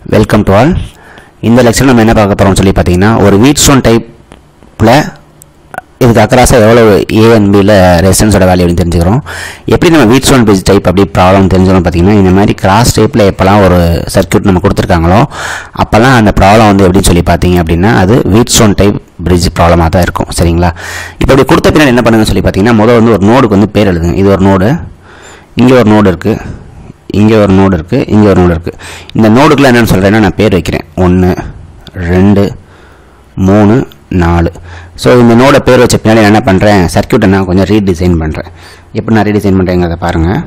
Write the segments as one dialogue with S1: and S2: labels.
S1: welcome to all இந்த lecture நம்ம என்ன பார்க்க போகிறோம்னு சொல்லி பார்த்தீங்கன்னா ஒரு வீட் ஸ்டோன் டைப்பில் இதுக்கு அக்ராஸாக எவ்வளோ ஏஎன்பியில் ரெசிஸ்டன்ஸோட வேல்யூ அப்படின்னு தெரிஞ்சுக்கிறோம் எப்படி நம்ம வீட் ஸ்டோன் பேஸ் டைப் அப்படி ப்ராப்ளம் தெரிஞ்சுக்கணும் பார்த்தீங்கன்னா இந்த மாதிரி கிராஸ் டைப்பில் எப்போல்லாம் ஒரு சர்க்யூட் நம்ம கொடுத்துருக்காங்களோ அப்போல்லாம் அந்த ப்ராப்ளம் வந்து எப்படின்னு சொல்லி பார்த்தீங்க அப்படின்னா அது வீட் ஸ்டோன் டைப் பிரிட்ஜ் ப்ராப்ளமாக தான் இருக்கும் சரிங்களா இப்போ இப்படி கொடுத்த பின்னாடி என்ன பண்ணுங்கன்னு சொல்லி பார்த்தீங்கன்னா முதல் வந்து ஒரு நோடுக்கு வந்து பேர் எழுதுங்க இது ஒரு நோடு இங்கே ஒரு நோடு இருக்குது இங்கே ஒரு நோடு இருக்குது இங்கே ஒரு நோடு இருக்குது இந்த நோடுக்குள்ள என்னென்னு சொல்கிறேன்னா நான் பேர் வைக்கிறேன் ஒன்று ரெண்டு மூணு நாலு ஸோ இந்த நோட பேர் வச்ச பின்னாடி நான் என்ன பண்ணுறேன் சர்க்யூட்டை நான் கொஞ்சம் ரீடிசைன் பண்ணுறேன் எப்படி நான் ரீடிசைன் பண்ணுறேங்கிறத பாருங்கள்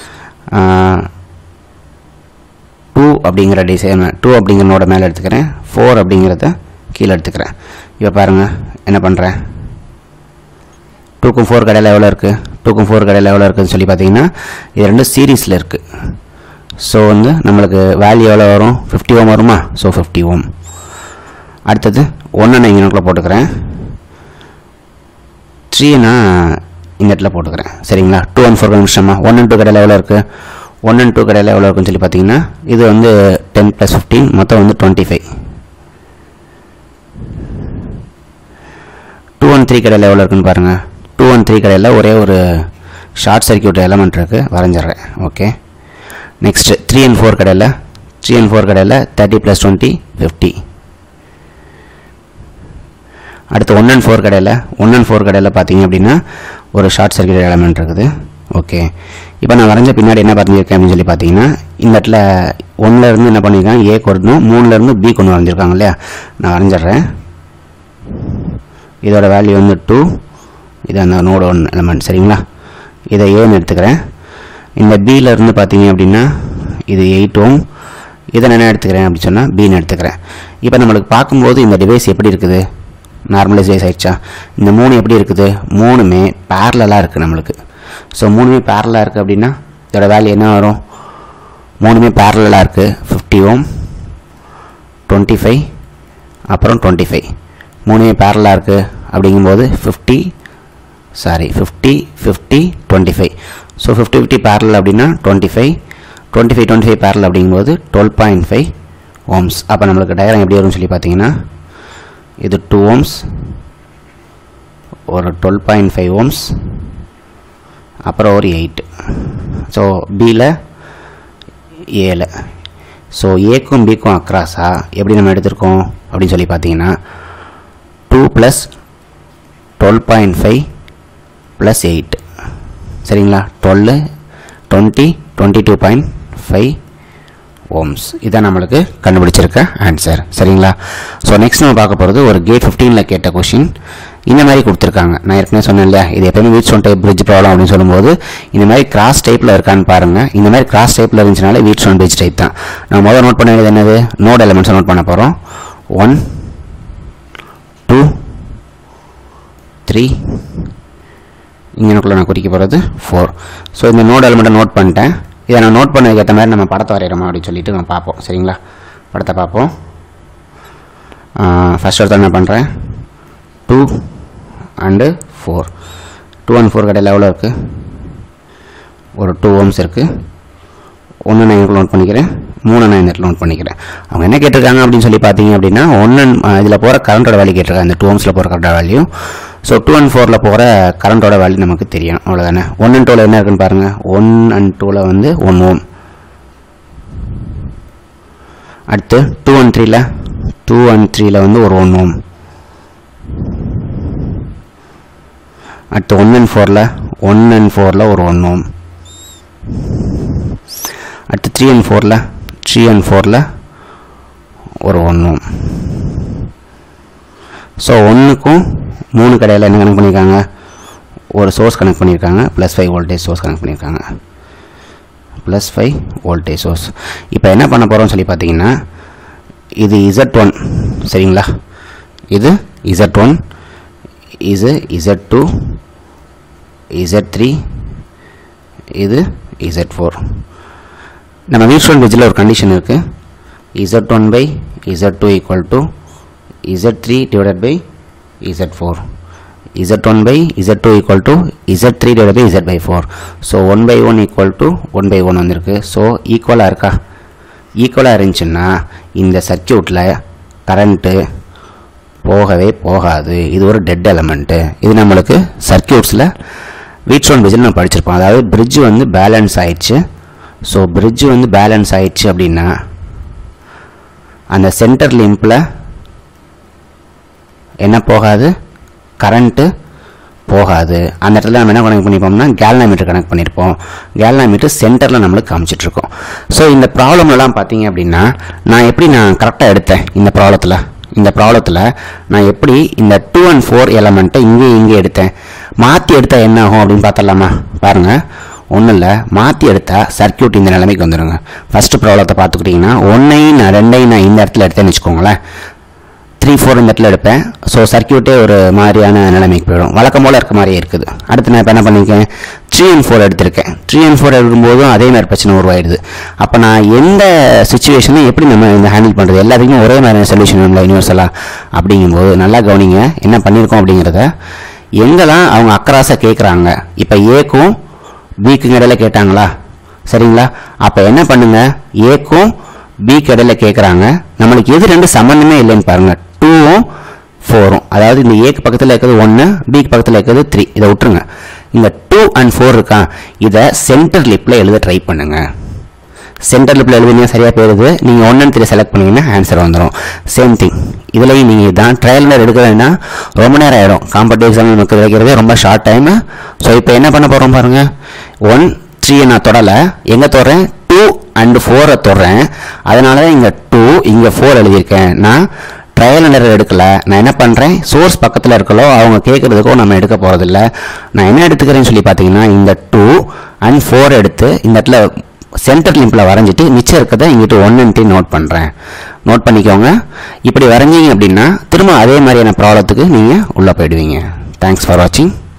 S1: டூ அப்படிங்கிற டிசைன் டூ அப்படிங்கிற நோட மேலே எடுத்துக்கிறேன் ஃபோர் அப்படிங்கிறத கீழே எடுத்துக்கிறேன் இப்போ பாருங்கள் என்ன பண்ணுறேன் டூக்கும் ஃபோர் கடையில் எவ்வளோ இருக்குது டூக்கும் ஃபோர் கடையில் எவ்வளோ இருக்குதுன்னு சொல்லி பார்த்தீங்கன்னா இது ரெண்டு சீரீஸில் இருக்குது ஸோ வந்து நம்மளுக்கு வேல்யூ எவ்வளோ வரும் ஃபிஃப்டி ஓம் வருமா ஸோ ஃபிஃப்டி ஓம் அடுத்தது ஒன்று நான் இங்கே போட்டுக்கிறேன் த்ரீ நான் இந்த இடத்துல போட்டுக்கிறேன் சரிங்களா டூ அண்ட் ஃபோர் கண்டுபிடிச்சோமா ஒன் அண்ட் டூ கடையில் எவ்வளோ இருக்குது ஒன் அண்ட் டூ கடையில் எவ்வளோ இருக்குன்னு சொல்லி பார்த்தீங்கன்னா இது வந்து டென் ப்ளஸ் ஃபிஃப்டீன் மொத்தம் வந்து twenty five two one three கடையில் எவ்வளோ இருக்குன்னு பாருங்கள் டூ ஒன் த்ரீ கடையில் ஒரே ஒரு ஷார்ட் சர்க்யூட் எலமெண்ட் இருக்குது வரைஞ்சிட்றேன் okay next three and four கடையில் த்ரீ அண்ட் ஃபோர் கடையில் தேர்ட்டி ப்ளஸ் டுவெண்ட்டி ஃபிஃப்டி அடுத்து ஒன் அண்ட் ஃபோர் கடையில் ஒன் அண்ட் ஃபோர் கடையில் பார்த்தீங்க அப்படின்னா ஒரு ஷார்ட் சர்க்யூட் எலமெண்ட் இருக்குது ஓகே இப்போ நான் வரைஞ்ச பின்னாடி என்ன பண்ணியிருக்கேன் அப்படின்னு சொல்லி பார்த்தீங்கன்னா இந்த இடத்துல ஒன்ல இருந்து என்ன பண்ணியிருக்கேன் ஏ கொண்டு மூணுலேருந்து பி கொண்டு வரைஞ்சிருக்காங்க இல்லையா நான் வரைஞ்சிட்றேன் இதோட வேல்யூ வந்து டூ இது அந்த நோடு ஒன் எலமெண்ட் சரிங்களா இதை ஏன்னு எடுத்துக்கிறேன் இந்த பியில் இருந்து பார்த்தீங்க அப்படின்னா இது எயிட் ஓம் இதை நான் என்ன எடுத்துக்கிறேன் அப்படின்னு சொன்னால் பின்னு எடுத்துக்கிறேன் இப்போ நம்மளுக்கு பார்க்கும்போது இந்த டிவைஸ் எப்படி இருக்குது நார்மலைஸ் டிவைஸ் ஆயிடுச்சா இந்த மூணு எப்படி இருக்குது மூணுமே பேரலாக இருக்குது நம்மளுக்கு ஸோ மூணுமே பேரலாக இருக்குது அப்படின்னா இதோட வேல்யூ என்ன வரும் மூணுமே பேரலாக இருக்குது ஃபிஃப்டி ஓம் டுவெண்ட்டி ஃபைவ் அப்புறம் டுவெண்ட்டி ஃபைவ் மூணுமே பேரலாக இருக்குது அப்படிங்கும்போது fifty sorry fifty fifty twenty five so fifty fifty parallel அப்படின்னா twenty five twenty five twenty five parallel அப்படிங்கும்போது டுவெல் பாயிண்ட் ஃபைவ் ஓம்ஸ் அப்போ நம்மளுக்கு டயக்ராம் எப்படி வரும்னு சொல்லி பார்த்தீங்கன்னா இது டூ ஓம்ஸ் ஒரு டுவெல் பாயிண்ட் ஃபைவ் ஓம்ஸ் அப்புறம் ஒரு எயிட் ஸோ பியில் ஏழு ஸோ ஏக்கும் பிக்கும் அக்ராஸாக எப்படி நம்ம எடுத்திருக்கோம் அப்படின்னு சொல்லி பார்த்தீங்கன்னா two plus twelve point five plus eight சரிங்களா twelve twenty twenty two point five ohms இதான் நம்மளுக்கு கண்டுபிடிச்சிருக்க ஆன்சர் சரிங்களா ஸோ நெக்ஸ்ட் நம்ம பார்க்க போகிறது ஒரு கேட் ஃபிஃப்டீனில் கேட்ட கொஷின் இந்த மாதிரி கொடுத்துருக்காங்க நான் ஏற்கனவே சொன்னேன் இல்லையா இது எப்பயுமே வீட் ஸ்டோன் டைப் பிரிட்ஜ் ப்ராப்ளம் அப்படின்னு சொல்லும்போது இந்த மாதிரி கிராஸ் டைப்பில் இருக்கான்னு பாருங்கள் இந்த மாதிரி கிராஸ் டைப்பில் இருந்துச்சுனாலே வீட் ஸ்டோன் பிரிட்ஜ் டைப் தான் நம்ம முதல்ல நோட் பண்ண வேண்டியது என்னது நோட் எலமெண்ட்ஸை நோட் பண்ண போகிறோம் ஒன் டூ த்ரீ இங்கனுக்குள்ளே நான் குறிக்க போகிறது ஃபோர் ஸோ இந்த நோட் எலமெண்ட்டை நோட் பண்ணிட்டேன் இதை நான் நோட் பண்ணதுக்கு ஏற்ற மாதிரி நம்ம படத்தை வரைகிறோமா அப்படின்னு சொல்லிட்டு நம்ம பார்ப்போம் சரிங்களா படத்தை பார்ப்போம் ஃபஸ்ட் ஒருத்தர் என்ன பண்ணுறேன் two and four two and four கடையில் எவ்வளோ இருக்குது ஒரு டூ ஓம்ஸ் இருக்குது ஒன்று நான் இங்கே நோட் பண்ணிக்கிறேன் மூணு நான் இந்த நோட் பண்ணிக்கிறேன் அவங்க என்ன கேட்டிருக்காங்க அப்படின்னு சொல்லி பார்த்தீங்க அப்படின்னா ஒன்று இதில் போகிற கரண்ட்டோட வேல்யூ கேட்டிருக்காங்க இந்த டூ ஓம்ஸில் போகிற கரண்டோட வேல்யூ ஸோ டூ அண்ட் ஃபோரில் போகிற கரண்ட்டோட வேல்யூ நமக்கு தெரியும் அவ்வளோதானே ஒன் அண்ட் டூவில் என்ன இருக்குன்னு பாருங்கள் ஒன் அண்ட் டூவில் வந்து ஒன் ஓம் அடுத்து டூ அண்ட் த்ரீல டூ அண்ட் த்ரீல வந்து ஒரு ஒன் ஓம் அடுத்து ஒன் அண்ட் ஃபோரில் ஒன் அண்ட் ஃபோரில் ஒரு ஒன் ஓம் அடுத்து த்ரீ அண்ட் ஃபோரில் த்ரீ அண்ட் ஃபோரில் ஒரு ஒன் ஓம் ஸோ ஒன்றுக்கும் மூணு கடையில் என்ன கனெக்ட் பண்ணியிருக்காங்க ஒரு சோர்ஸ் கனெக்ட் பண்ணியிருக்காங்க plus five voltage source connect பண்ணியிருக்காங்க ப்ளஸ் ஃபைவ் வோல்டேஜ் சோர்ஸ் இப்போ என்ன பண்ண போகிறோம்னு சொல்லி பார்த்தீங்கன்னா இது இசட் ஒன் சரிங்களா இது இசட் ஒன் இது இசட் டூ இசட் த்ரீ இது இசட் ஃபோர் நம்ம வீஸ்டோன் பேஜில் ஒரு கண்டிஷன் இருக்குது Z one by Z two equal to Z three divided by Z four z1 by z2 equal to z3 divided by z by 4 so 1 by 1 equal to 1 by 1 வந்திருக்கு so ஈக்குவலாக இருக்கா ஈக்குவலாக இருந்துச்சுன்னா இந்த சர்க்கியூட்டில் current போகவே போகாது இது ஒரு டெட் எலமெண்ட்டு இது நம்மளுக்கு சர்க்கியூட்ஸில் வீட் ஸ்டோன் பிரிட்ஜில் நம்ம படிச்சிருப்போம் அதாவது பிரிட்ஜ் வந்து பேலன்ஸ் ஆயிடுச்சு ஸோ பிரிட்ஜ் வந்து பேலன்ஸ் ஆயிடுச்சு அப்படின்னா அந்த சென்டர் லிம்பில் என்ன போகாது கரண்ட்டு போகாது அந்த இடத்துல நம்ம என்ன கனெக்ட் பண்ணிப்போம்னா கேல்னாமீட்டர் கனெக்ட் பண்ணியிருப்போம் கேல்னாமீட்டர் சென்டரில் நம்மளுக்கு காமிச்சிட்ருக்கோம் ஸோ இந்த ப்ராப்ளம்லாம் பார்த்தீங்க அப்படின்னா நான் எப்படி நான் கரெக்டாக எடுத்தேன் இந்த ப்ராப்ளத்தில் இந்த ப்ராப்ளத்தில் நான் எப்படி இந்த டூ அண்ட் ஃபோர் எலமெண்ட்டை இங்கே இங்கே எடுத்தேன் மாற்றி எடுத்தால் என்ன ஆகும் அப்படின்னு பார்த்தலாமா பாருங்கள் ஒன்றும் இல்லை மாற்றி எடுத்தால் சர்க்கியூட் இந்த நிலைமைக்கு வந்துடுங்க ஃபஸ்ட்டு ப்ராப்ளத்தை பார்த்துக்கிட்டிங்கன்னா ஒன்றையும் நான் ரெண்டையும் நான் இந்த இடத்துல எடுத்தேன்னு வச்சுக்கோங்களேன் த்ரீ ஃபோர் இந்த இடத்துல எடுப்பேன் ஸோ சர்க்கியூட்டே ஒரு மாதிரியான நிலைமைக்கு போயிடும் வழக்கம் போல் இருக்க மாதிரியே இருக்குது அடுத்து நான் இப்போ என்ன பண்ணியிருக்கேன் த்ரீ அண்ட் ஃபோர் எடுத்திருக்கேன் த்ரீ அண்ட் ஃபோர் எடுக்கும்போதும் அதே மாதிரி பிரச்சனை உருவாயிடுது அப்போ நான் எந்த சுச்சுவேஷனை எப்படி நம்ம இந்த ஹேண்டில் பண்ணுறது எல்லாத்துக்குமே ஒரே மாதிரியான சொல்யூஷன் இல்லை யூனிவர்சலாக அப்படிங்கும்போது நல்லா கவனிங்க என்ன பண்ணியிருக்கோம் அப்படிங்கிறத எங்கெல்லாம் அவங்க அக்கராசாக கேட்குறாங்க இப்போ ஏக்கும் பிக்கும் இடையில கேட்டாங்களா சரிங்களா அப்போ என்ன பண்ணுங்க ஏக்கும் பிக்கு இடையில கேட்குறாங்க நம்மளுக்கு எது ரெண்டு சம்மந்தமே இல்லைன்னு பாருங்க டூவும் ஃபோரும் அதாவது இந்த ஏக்கு பக்கத்தில் இருக்கிறது ஒன்று பிக்கு பக்கத்தில் இருக்கிறது த்ரீ இதை விட்டுருங்க இந்த டூ அண்ட் ஃபோர் இருக்கா இதை சென்டர் லிப்பில் எழுத ட்ரை பண்ணுங்க சென்டர் லிப்பில் எழுதுனீங்க சரியாக போயிடுது நீங்கள் ஒன் அண்ட் த்ரீ செலக்ட் பண்ணீங்கன்னா ஆன்சர் வந்துடும் சேம் திங் இதுலேயும் நீங்கள் தான் ட்ரையலில் எடுக்க வேண்டாம் ரொம்ப நேரம் ஆகிடும் காம்படிட்டிவ் எக்ஸாம் நமக்கு கிடைக்கிறதே ரொம்ப ஷார்ட் டைமு ஸோ இப்போ என்ன பண்ண போகிறோம் பாருங்கள் ஒன் த்ரீயை நான் தொடலை எங்கே தொடறேன் டூ அண்ட் ஃபோரை தொடறேன் அதனால தான் இங்கே டூ இங்கே ஃபோர் எழுதியிருக்கேன் நான் ட்ரையல் அண்ட் எடுக்கல நான் என்ன பண்ணுறேன் சோர்ஸ் பக்கத்தில் இருக்கலோ அவங்க கேட்குறதுக்கோ நம்ம எடுக்க போகிறதில்ல நான் என்ன எடுத்துக்கிறேன்னு சொல்லி பார்த்தீங்கன்னா இந்த டூ அண்ட் ஃபோர் எடுத்து இந்த இடத்துல சென்டர் லிம்பில் வரைஞ்சிட்டு மிச்சம் இருக்கிறத இங்கிட்டு ஒன்னுன்ட்டு நோட் பண்ணுறேன் நோட் பண்ணிக்கோங்க இப்படி வரைஞ்சிங்க அப்படின்னா திரும்ப அதே மாதிரியான ப்ராப்ளத்துக்கு நீங்கள் உள்ளே போயிடுவீங்க தேங்க்ஸ் ஃபார் வாட்சிங்